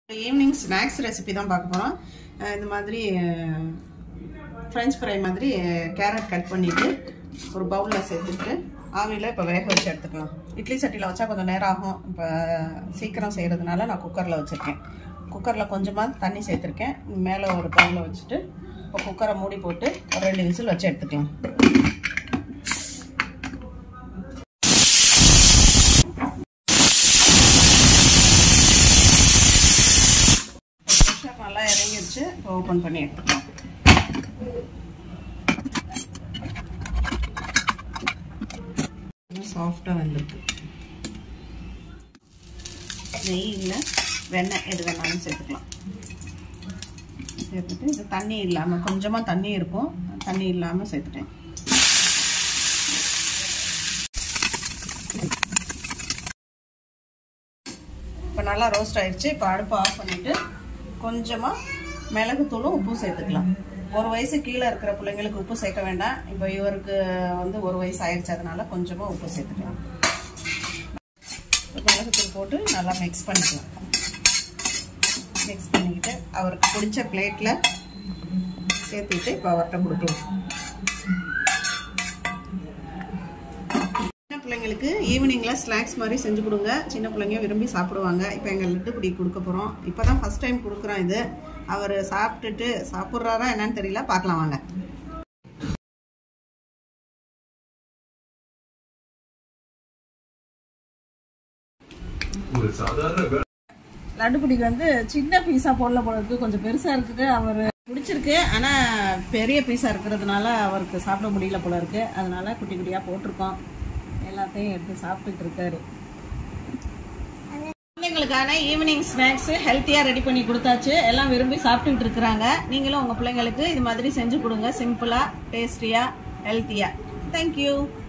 evening snacks recipe தான் பார்க்க போகிறோம் இந்த மாதிரி ஃப்ரெஞ்ச் ஃப்ரை மாதிரி கேரட் கட் பண்ணிவிட்டு ஒரு பவுலில் சேர்த்துட்டு ஆவியில் இப்போ வேக வச்சு எடுத்துக்கலாம் இட்லி சட்டியில் வச்சா கொஞ்சம் நேரம் ஆகும் இப்போ சீக்கிரம் செய்கிறதுனால நான் குக்கரில் வச்சுருக்கேன் குக்கரில் கொஞ்சமாக தண்ணி சேர்த்துருக்கேன் மேலே ஒரு பவுலில் வச்சுட்டு இப்போ குக்கரை மூடி போட்டு ஒரு ரெண்டு விசில் வச்சு எடுத்துக்கலாம் ப்ரெஷர் நல்லா இறங்கிடுச்சு இப்போ ஓப்பன் பண்ணி எடுத்துக்கலாம் சாஃப்டாக வந்துருக்கு நெய் இல்லை வெண்ணெய் எது வேணாலும் சேர்த்துக்கலாம் சேர்த்துட்டு இது தண்ணி இல்லாமல் கொஞ்சமாக தண்ணி இருக்கும் தண்ணி இல்லாமல் சேர்த்துட்டேன் இப்போ நல்லா ரோஸ்ட் ஆயிடுச்சு இப்போ அடுப்பை ஆஃப் பண்ணிவிட்டு கொஞ்சமாக மிளகுத்தூளும் உப்பும் சேர்த்துக்கலாம் ஒரு வயசு கீழே இருக்கிற பிள்ளைங்களுக்கு உப்பு சேர்க்க வேண்டாம் இப்போ இவருக்கு வந்து ஒரு வயசு ஆயிடுச்சு அதனால கொஞ்சமாக உப்பு சேர்த்துக்கலாம் மிளகுத்தூள் போட்டு நல்லா மிக்ஸ் பண்ணிக்கலாம் மிக்ஸ் பண்ணிக்கிட்டு அவருக்கு பிடிச்ச பிளேட்டில் சேர்த்துக்கிட்டு இப்போ அவர்கிட்ட கொடுக்கலாம் சின்ன பிள்ளைங்களுக்கு ஈவினிங்கில் ஸ்நாக்ஸ் மாதிரி செஞ்சு கொடுங்க சின்ன பிள்ளைங்க விரும்பி சாப்பிடுவாங்க இப்போ எங்கள் லட்டு பிடி கொடுக்க போகிறோம் இப்போ தான் ஃபஸ்ட் டைம் கொடுக்குறோம் இது அவர் சாப்பிட்டுட்டு சாப்பிட்றாரா என்னன்னு தெரியல பார்க்கலாம் வாங்க ஒரு சாதாரண லட்டு பிடிக்கு வந்து சின்ன பீஸா போடல போல இருக்கு கொஞ்சம் பெருசா இருக்குது அவர் பிடிச்சிருக்கு ஆனா பெரிய பீஸா இருக்கிறதுனால அவருக்கு சாப்பிட முடியல போல இருக்கு அதனால குட்டி குட்டியா போட்டிருக்கோம் எல்லாத்தையும் எடுத்து சாப்பிட்டுட்டு இருக்காரு பிள்ளைங்களுக்கான ஈவினிங் ஸ்நாக்ஸ் ஹெல்த்தியா ரெடி பண்ணி கொடுத்தாச்சு எல்லாம் விரும்பி சாப்பிட்டுட்டு இருக்கிறாங்க நீங்களும் உங்க பிள்ளைங்களுக்கு இது மாதிரி செஞ்சு கொடுங்க சிம்பிளா டேஸ்டியா ஹெல்த்தியா தேங்க்யூ